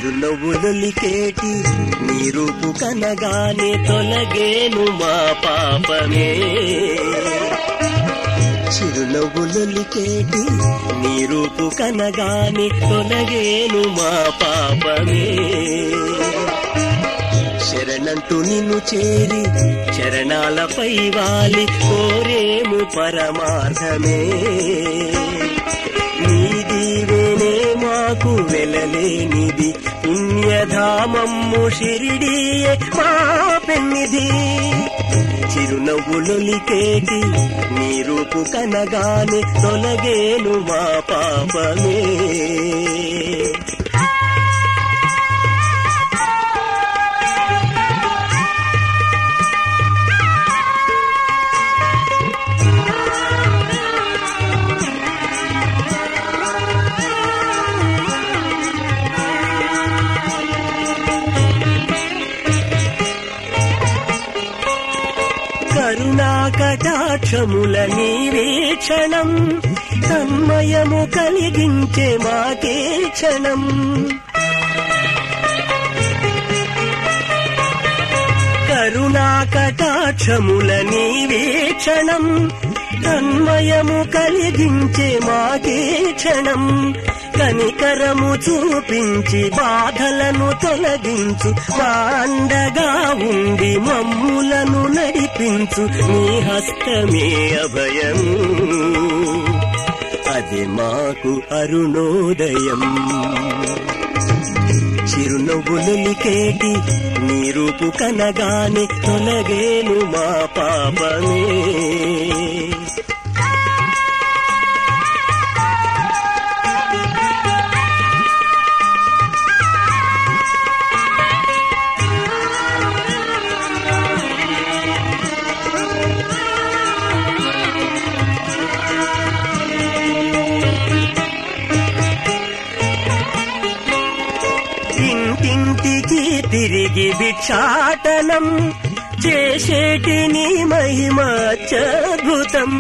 చిరునవ్వులొలికేటి నీ రూపు కనగానే తొలగేను మా పాపమే చిరునవ్వులొలికేటి నీ రూపు కనగానే తొలగేను మా పాపమే శరణంటూ నిన్ను చేరి చరణాలపై వాలి కోరేము పరమార్థమే నీ దీవెనే మాకు వెలలేనిది పుణ్యధామమ్ము షిరిడియే మా పెన్నిది చిరునవ్వులొలికేటి నీ రూపు కనగానే తొలగేను మా పాపమే కరుణా కటాక్షముల నీవీక్షణం తన్మయము కలిగించే మాకే క్షణం కరుణా కటాక్షముల నీవీక్షణం తన్మయము కలిగించే మాకే క్షణం కనికరము చూపించి బాధలను తొలగించు మా అండగా ఉండి మమ్ములను నడిపించు నీ హస్తమే అభయం అది మాకు అరుణోదయం చిరునవ్వులొలికేటి నీ రూపు కనగానే తొలగేను మా పాపమే ఇంటింటికి తిరిగి భిక్షాటనం చేసేటి నీ మహిమ అత్యద్భుతం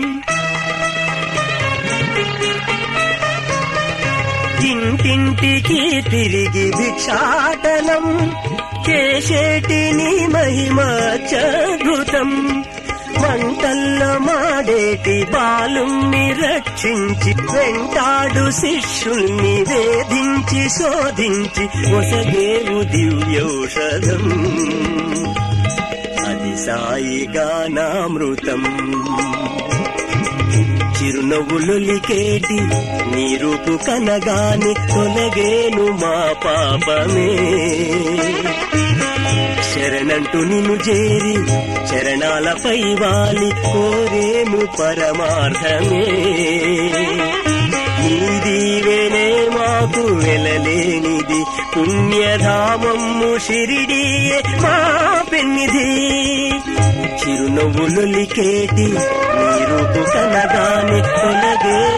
ఇంటింటికి తిరిగి భిక్షాటనం చేసేటి నీ మహిమ అత్యద్భుతం మంటల్లో మాడేటి బాలుణ్ణి రక్షించి వెంటాడు శిష్యుల్ని వేధించి శోధించి ఒసగేవు దివ్యౌషధం అది సాయి గానామృతం చిరునవ్వులొలికేటి నీ రూపు కనగాని తొలగేను మా పాపమే శరణంటూ నిన్ను చేరి చరణాలపై వాలి కోరేము పరమార్థమే నీ దీవెనే మాకు వెలలేనిది పుణ్యధామమ్ము షిరిడియే మా పెన్నిది చిరునవ్వులొలికేటి నీ రూపు కనగానే తొలగే